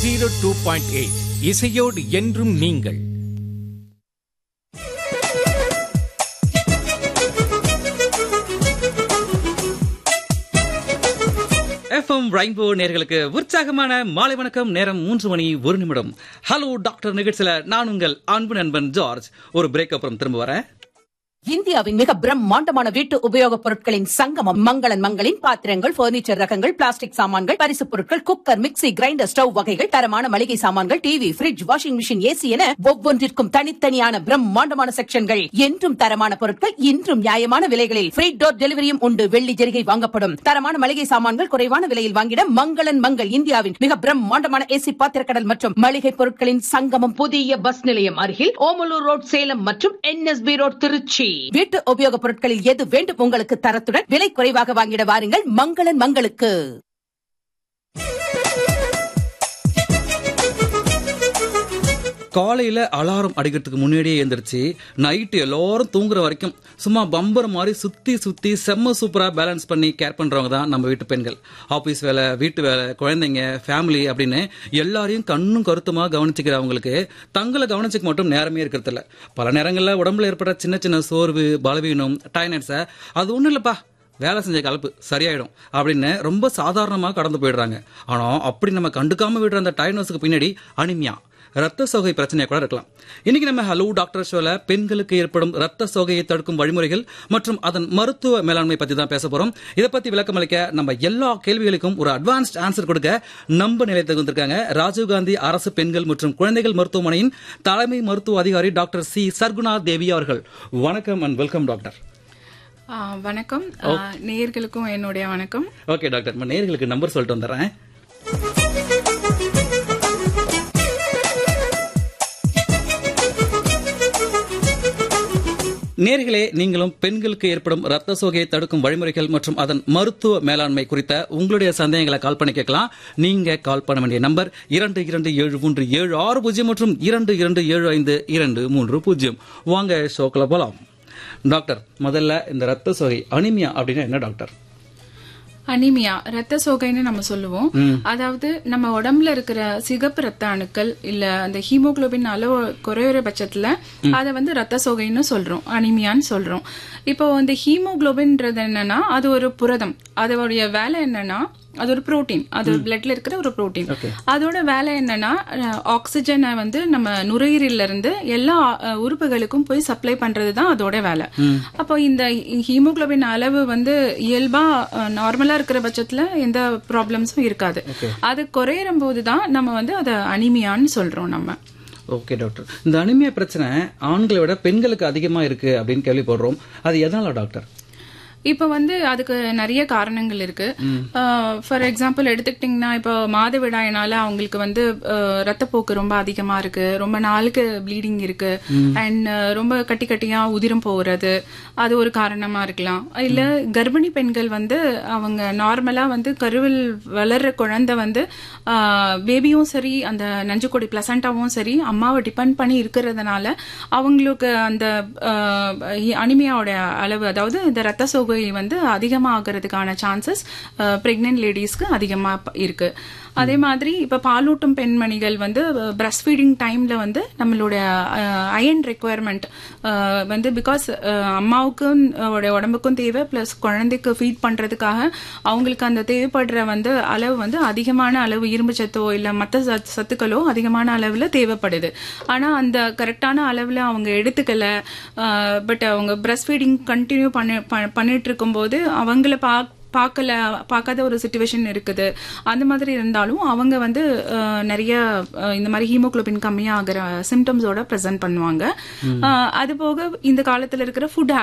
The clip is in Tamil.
ஜீரோ டூ பாயிண்ட் எயிட் இசையோடு என்றும் நீங்கள் எஃப்எம் ரெயின்போ நேர்களுக்கு உற்சாகமான மாலை வணக்கம் நேரம் மூன்று மணி ஒரு நிமிடம் ஹலோ டாக்டர் நிகழ்ச்சியில நான் உங்கள் அன்பு நண்பன் ஜார்ஜ் ஒரு பிரேக் அப்புறம் திரும்ப வரேன் இந்தியாவின் மிக பிரம்மாண்டமான வீட்டு உபயோகப் பொருட்களின் சங்கமம் மங்களன் மங்களின் பாத்திரங்கள் பர்னிச்சர் ரகங்கள் பிளாஸ்டிக் சாமான்கள் பரிசுப் பொருட்கள் குக்கர் மிக்ஸி கிரைண்டர் ஸ்டவ் வகைகள் தரமான மளிகை சாமான்கள் TV fridge washing machine AC என ஒவ்வொன்றிற்கும் தனித்தனியான பிரம்மாண்டமான செக்ஷன்கள் என்றும் தரமான பொருட்கள் இன்றும் நியாயமான விலைகளில் ஃப்ரீ டோர் டெலிவரியும் உண்டு வெள்ளி ஜெரிகை வாங்கப்படும் தரமான மளிகை சாமான்கள் குறைவான விலையில் வாங்கிட மங்களன் மங்கள் இந்தியாவின் மிக பிரம்மாண்டமான ஏசி பாத்திரக்கடல் மற்றும் மளிகை பொருட்களின் சங்கமம் புதிய பஸ் நிலையம் அருகில் ஓமலூர் ரோட் சேலம் மற்றும் என்எஸ்பி ரோட் திருச்சி வீட்டு உபயோகப் பொருட்களில் எது வேண்டும் உங்களுக்கு தரத்துடன் விலை குறைவாக வாங்கிட வாருங்கள் மங்களன் மங்களுக்கு காலையில அலாரம் அடிக்கிறதுக்கு முன்னாடியே எழுந்திருச்சு நைட்டு எல்லாரும் தூங்குற வரைக்கும் சும்மா பம்பர் மாதிரி சுத்தி சுத்தி செம்ம சூப்பரா பேலன்ஸ் பண்ணி கேர் பண்றவங்க தான் நம்ம வீட்டு பெண்கள் ஆபீஸ் வேலை வீட்டு வேலை குழந்தைங்க ஃபேமிலி அப்படின்னு எல்லாரையும் கண்ணும் கருத்துமா கவனிச்சுக்கிறவங்களுக்கு தங்களை கவனிச்சுக்க மட்டும் நேரமே இருக்கிறது இல்ல பல நேரங்களில் உடம்புல ஏற்படுற சின்ன சின்ன சோர்வு பலவீனம் டயர்னட்ஸை அது ஒன்றும் இல்லப்பா வேலை செஞ்ச கலப்பு சரியாயிடும் அப்படின்னு ரொம்ப சாதாரணமாக கடந்து போயிடுறாங்க ஆனால் அப்படி நம்ம கண்டுக்காம விடுற அந்த டயர்னஸுக்கு பின்னாடி அனிமியா ரத்த சோகை பிரச்சனையா கூட இருக்கலாம் இன்னைக்கு நம்ம ஹலோ டாக்டர் ஷோல பெண்களுக்கு ஏற்படும் ரத்த சோகையை தடுக்கும் வழிமுறைகள் மற்றும் அதன் மருத்துவ மேலாண்மை பத்தி தான் பேச போறோம் இதை பத்தி விளக்கம் அளிக்க நம்ம எல்லா கேள்விகளுக்கும் ஒரு அட்வான்ஸ்ட் ஆன்சர் கொடுக்க நம்ம நிலையத்துக்கு வந்திருக்காங்க ராஜீவ்காந்தி அரசு பெண்கள் மற்றும் குழந்தைகள் மருத்துவமனையின் தலைமை மருத்துவ அதிகாரி டாக்டர் சி சர்குணா தேவி அவர்கள் வணக்கம் அண்ட் வெல்கம் டாக்டர் ஆ, வணக்கம் ஆ, நேயர்களுக்கும் என்னுடைய வணக்கம் ஓகே டாக்டர் நான் நேர்களுக்கு நம்பர் சொல்லிட்டு வந்துடுறேன் நேர்களே நீங்களும் பெண்களுக்கு ஏற்படும் ரத்த சோகையை தடுக்கும் வழிமுறைகள் மற்றும் அதன் மருத்துவ மேலாண்மை குறித்த உங்களுடைய சந்தேகங்களை கால் பண்ணி கேட்கலாம் நீங்க கால் பண்ண வேண்டிய நம்பர் இரண்டு இரண்டு ஏழு மூன்று ஏழு ஆறு பூஜ்ஜியம் மற்றும் இரண்டு இரண்டு ஏழு ஐந்து இரண்டு மூன்று பூஜ்ஜியம் வாங்க ஷோக்கில் போலாம் டாக்டர் முதல்ல இந்த ரத்த சோகை அனிமியா அப்படின்னா என்ன டாக்டர் அனிமியா ரத்த சோகைன்னு நம்ம சொல்லுவோம் அதாவது நம்ம உடம்புல இருக்கிற சிகப்பு ரத்த அணுக்கள் இல்ல அந்த ஹீமோகுளோபின் அளவு குறையிற பட்சத்துல அதை வந்து ரத்த சோகைன்னு சொல்றோம் அனிமியான்னு சொல்றோம் இப்போ அந்த ஹீமோகுளோபின்றது என்னன்னா அது ஒரு புரதம் அதோடைய வேலை என்னன்னா அது ஒரு புரோட்டீன் அது பிளட்ல இருக்கிற ஒரு புரோட்டீன் அதோட வேலை என்னன்னா அஹ், ஆக்சிஜனை வந்து நம்ம நுரையீரல்ல இருந்து எல்லா அஹ், உறுப்புகளுக்கும் போய் சப்ளை பண்றது தான் அதோட வேலை அப்போ இந்த ஹீமோகுளோபின் அளவு வந்து இயல்பா நார்மலா இருக்கிற பட்சத்துல எந்த ப்ராப்ளம்ஸும் இருக்காது அது குறையிற போது தான் நம்ம வந்து அதை அனிமியான்னு சொல்றோம் நம்ம ஓகே டாக்டர் இந்த அனிமியா பிரச்சனை ஆண்களை விட பெண்களுக்கு அதிகமா இருக்கு அப்படின்னு கேள்விப்படுறோம் அது எதனால டாக்டர் இப்போ வந்து அதுக்கு நிறைய காரணங்கள் இருக்கு ஃபார் எக்ஸாம்பிள் எடுத்துக்கிட்டிங்கன்னா இப்போ மாதவிடாயினால அவங்களுக்கு வந்து அஹ், ரத்தப்போக்கு ரொம்ப அதிகமா இருக்கு ரொம்ப நாளுக்கு ப்ளீடிங் இருக்கு அண்ட் ரொம்ப கட்டி கட்டியா உதிரம் போறது அது ஒரு காரணமா இருக்கலாம் இல்ல கர்ப்பிணி பெண்கள் வந்து அவங்க நார்மலா வந்து கருவில் வளர்ற குழந்தை வந்து பேபியும் சரி அந்த நஞ்சுக்கொடி பிளசண்டாவும் சரி அம்மாவை டிபெண்ட் பண்ணி இருக்கிறதுனால அவங்களுக்கு அந்த அனிமியாவோட அளவு அதாவது இந்த ரத்த சோகை வந்து அதிகமாகிறதுக்கான சான்சஸ் பிரெக்னென்ட் லேடிஸ்க்கு அதிகமா ப- இருக்கு அதே மாதிரி இப்ப பாலூட்டும் பெண்மணிகள் வந்து பிரஸ்ட் ஃபீடிங் டைம்ல வந்து நம்மளுடைய அயன் ரெக்குயர்மெண்ட் வந்து பிகாஸ் அம்மாவுக்கும் அவருடைய உடம்புக்கும் தேவை பிளஸ் குழந்தைக்கு ஃபீட் பண்றதுக்காக அவங்களுக்கு அந்த தேவைப்படுற வந்து அளவு வந்து அதிகமான அளவு இரும்பு சத்தோ இல்ல மற்ற சத்துக்களோ அதிகமான அளவுல தேவைப்படுது ஆனா அந்த கரெக்டான அளவுல அவங்க எடுத்துக்கல பட் அவங்க பிரஸ்ட் ஃபீடிங் கண்டினியூ பண்ணி ப- பண்ணிட்டு இருக்கும்போது அவங்கள பா பார்க்கல பார்க்காத ஒரு சுச்சுவேஷன் இருக்குது அந்த மாதிரி இருந்தாலும் அவங்க வந்து அஹ், நிறைய அஹ், இந்த மாதிரி ஹீமோகுளோபின் கம்மியாகிற சிம்டம்ஸோட ப்ரெசென்ட் பண்ணுவாங்க அஹ், அது போக இந்த காலத்துல இருக்கிற ஃபுட்